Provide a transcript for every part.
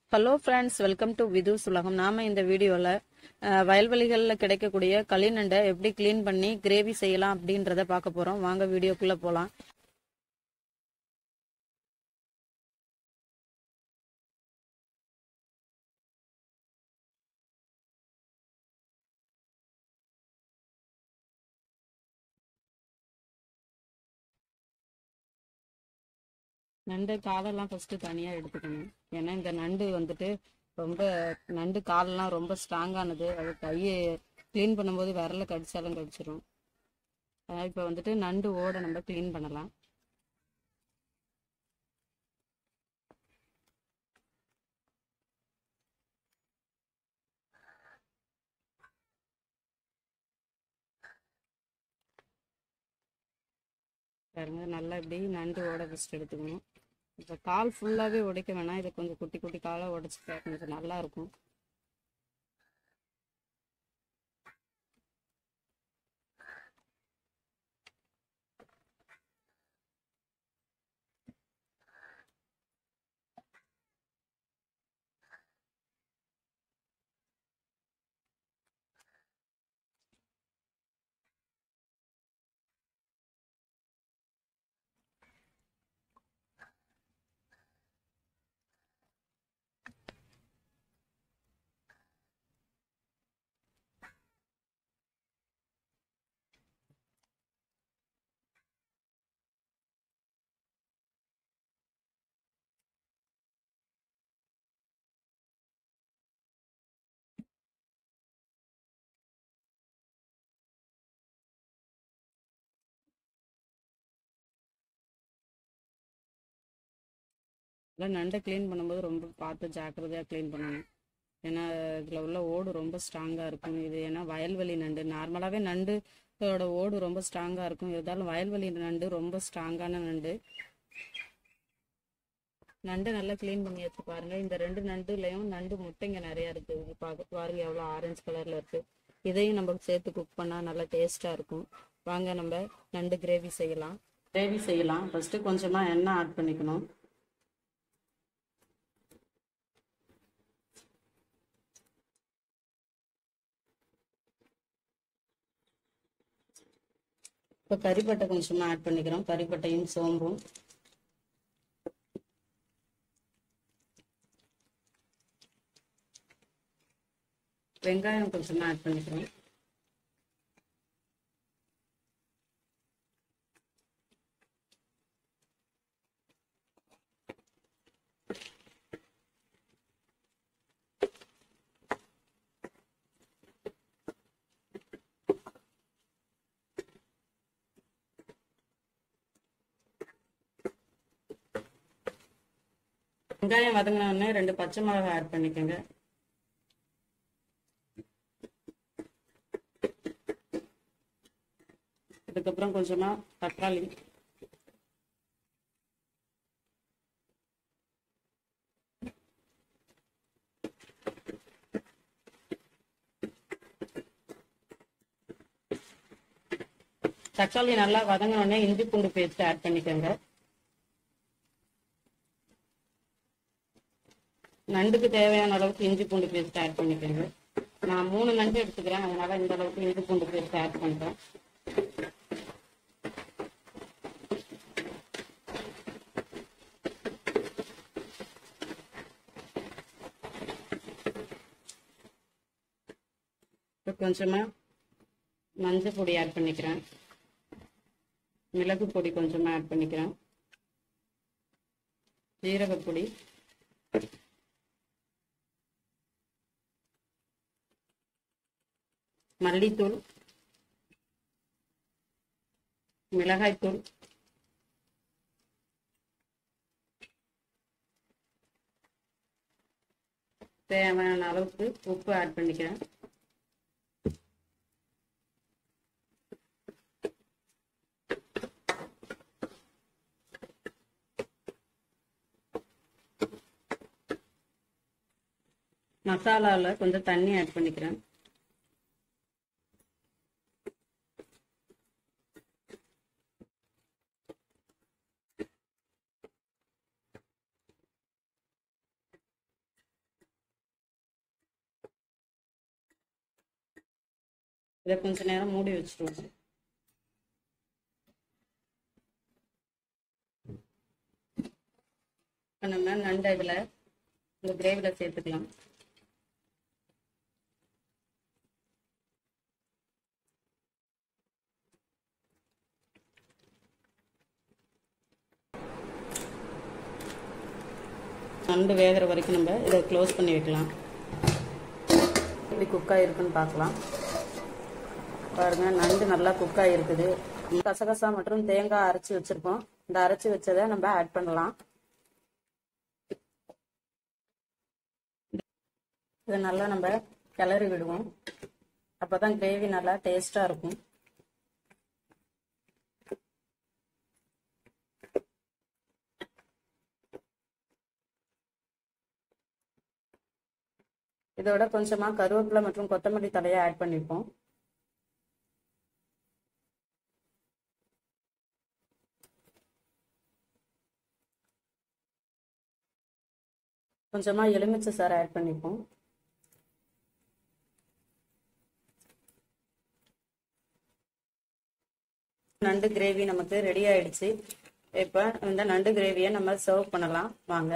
hello friends welcome to Vidhus Ulagam நாம இந்த வீடியோவில் வயல்வெளிகளில் கிடைக்கக்கூடிய களிநண்டை எப்படி க்ளீன் பண்ணி கிரேவி செய்யலாம் அப்படின்றத பார்க்க போகிறோம் வாங்க வீடியோக்குள்ளே போகலாம் நண்டு காலெல்லாம் ஃபஸ்ட்டு தனியாக எடுத்துக்கணும் ஏன்னா இந்த நண்டு வந்துட்டு ரொம்ப நண்டு காலெல்லாம் ரொம்ப ஸ்ட்ராங்கானது அது கையை க்ளீன் பண்ணும்போது விரல கடிச்சாலும் கடிச்சிரும் அதனால் இப்போ வந்துட்டு நண்டு ஓட நம்ம க்ளீன் பண்ணலாம் பாருங்க நல்லா இப்படி நண்டு ஓட ஃபஸ்ட் எடுத்துக்கணும் இப்போ கால் ஃபுல்லாகவே உடைக்க வேணாம் இதை கொஞ்சம் குட்டி குட்டி காலாக உடச்சிட்டா கொஞ்சம் நல்லா இருக்கும் இதெல்லாம் நண்டை க்ளீன் பண்ணும்போது ரொம்ப பார்த்து ஜாக்கிரதையாக க்ளீன் பண்ணணும் ஏன்னா இதில் உள்ள ஓடு ரொம்ப ஸ்ட்ராங்காக இருக்கும் இது ஏன்னா வயல்வெளி நண்டு நார்மலாகவே நண்டுகளோட ஓடு ரொம்ப ஸ்ட்ராங்காக இருக்கும் இருந்தாலும் வயல்வெளி நண்டு ரொம்ப ஸ்ட்ராங்கான நண்டு நண்டு நல்லா க்ளீன் பண்ணி வச்சு பாருங்க இந்த ரெண்டு நண்டுலையும் நண்டு முட்டைங்க நிறையா இருக்குது இது பார்க்க பாருங்க எவ்வளோ ஆரஞ்சு கலரில் இருக்குது இதையும் நம்ம சேர்த்து குக் பண்ணால் நல்லா டேஸ்ட்டாக இருக்கும் வாங்க நம்ம நண்டு கிரேவி செய்யலாம் கிரேவி செய்யலாம் ஃபஸ்ட்டு கொஞ்சமாக எண்ணெய் ஆட் பண்ணிக்கணும் இப்போ கறிப்பட்டை கொஞ்சமாக ஆட் பண்ணிக்கிறோம் கறிப்பட்டையும் சோம்பும் வெங்காயம் கொஞ்சமாக ஆட் பண்ணிக்கிறோம் வெங்காயம் வதங்கின உடனே ரெண்டு பச்சை மிளகாய் ஆட் பண்ணிக்கோங்க அதுக்கப்புறம் கொஞ்சமா தக்காளி தக்காளி நல்லா வதங்கின உடனே இஞ்சி பூண்டு பேஸ்ட் ஆட் பண்ணிக்கோங்க நண்டுக்கு தேவையான அளவுக்கு இஞ்சி பூண்டு பேஸ்ட் ஆட் பண்ணிக்கோங்க நான் மூணு நண்டு எடுத்துக்கிறேன் அதனால இந்த அளவுக்கு இஞ்சி பூண்டு பேஸ்ட் ஆட் பண்ணுறேன் இப்போ கொஞ்சமாக மஞ்சள் பொடி ஆட் பண்ணிக்கிறேன் மிளகு பொடி கொஞ்சமாக ஆட் பண்ணிக்கிறேன் ஜீரகப்பொடி மல்லித்தூள் மிளகாய்த்தூள் தேவையான அளவுக்கு உப்பு ஆட் பண்ணிக்கிறேன் மசாலாவில் கொஞ்சம் தண்ணி ஆட் பண்ணிக்கிறேன் இதை கொஞ்ச நேரம் மூடி வச்சுருவோம் இப்போ நம்ம நண்டை இதில் இந்த கிரேவியில் சேர்த்துக்கலாம் நண்டு வேகிற வரைக்கும் நம்ம இதை க்ளோஸ் பண்ணி வைக்கலாம் எப்படி குக் ஆகிருக்குன்னு பார்க்கலாம் பாருங்க நண்டு நல்லா குக் ஆகிருக்குது கசகசா மற்றும் தேங்காய் அரைச்சி வச்சிருக்கோம் இந்த அரைச்சி வச்சதை நம்ம ஆட் பண்ணலாம் இதை நல்லா நம்ம கிளறி விடுவோம் அப்பதான் கிரேவி நல்லா டேஸ்டா இருக்கும் இதோட கொஞ்சமா கருவேப்பிலை மற்றும் கொத்தமல்லி தலையை ஆட் பண்ணிப்போம் கொஞ்சமா எலுமிச்சை சாறு ஆட் பண்ணிப்போம் நண்டு கிரேவி நமக்கு ரெடி ஆயிடுச்சு இப்போ இந்த நண்டு கிரேவியை நம்ம சர்வ் பண்ணலாம் வாங்க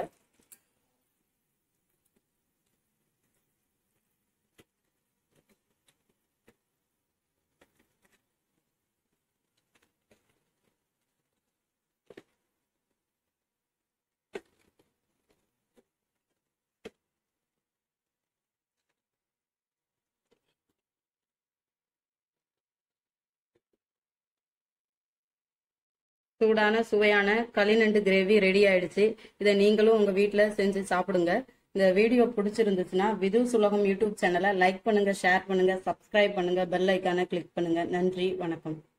சூடான சுவையான களிநண்டு கிரேவி ரெடி ஆயிடுச்சு இதை நீங்களும் உங்க வீட்ல செஞ்சு சாப்பிடுங்க இந்த வீடியோ பிடிச்சிருந்துச்சுன்னா விது சுலகம் யூடியூப் சேனலை லைக் பண்ணுங்க ஷேர் பண்ணுங்க சப்ஸ்கிரைப் பண்ணுங்க பெல் ஐக்கானை கிளிக் பண்ணுங்க நன்றி வணக்கம்